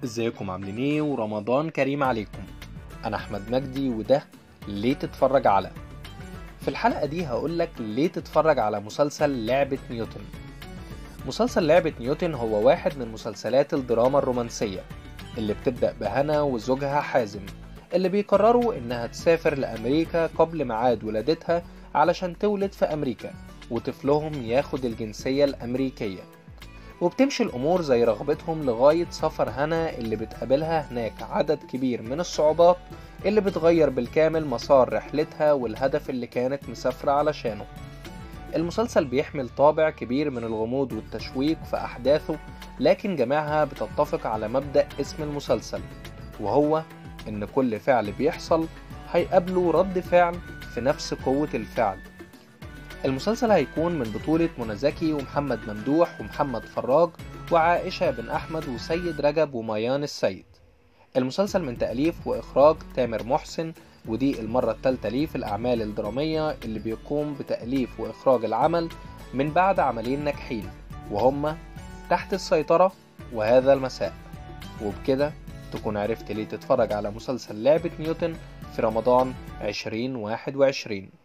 ازيكم عاملين ايه ورمضان كريم عليكم انا احمد مجدي وده ليه تتفرج على في الحلقة دي هقولك ليه تتفرج على مسلسل لعبة نيوتن مسلسل لعبة نيوتن هو واحد من مسلسلات الدراما الرومانسية اللي بتبدأ بهنا وزوجها حازم اللي بيقرروا انها تسافر لأمريكا قبل ميعاد ولادتها علشان تولد في أمريكا وطفلهم ياخد الجنسية الأمريكية وبتمشي الأمور زي رغبتهم لغاية سفر هنا اللي بتقابلها هناك عدد كبير من الصعوبات اللي بتغير بالكامل مسار رحلتها والهدف اللي كانت مسافرة علشانه المسلسل بيحمل طابع كبير من الغموض والتشويق في أحداثه لكن جميعها بتتفق على مبدأ اسم المسلسل وهو إن كل فعل بيحصل هيقابله رد فعل في نفس قوة الفعل المسلسل هيكون من بطولة منى زكي ومحمد ممدوح ومحمد فراج وعائشة بن أحمد وسيد رجب وميان السيد المسلسل من تأليف وإخراج تامر محسن ودي المرة الثالثة ليه في الأعمال الدرامية اللي بيقوم بتأليف وإخراج العمل من بعد عملين ناجحين وهما تحت السيطرة وهذا المساء وبكده تكون عرفت ليه تتفرج على مسلسل لعبة نيوتن في رمضان 2021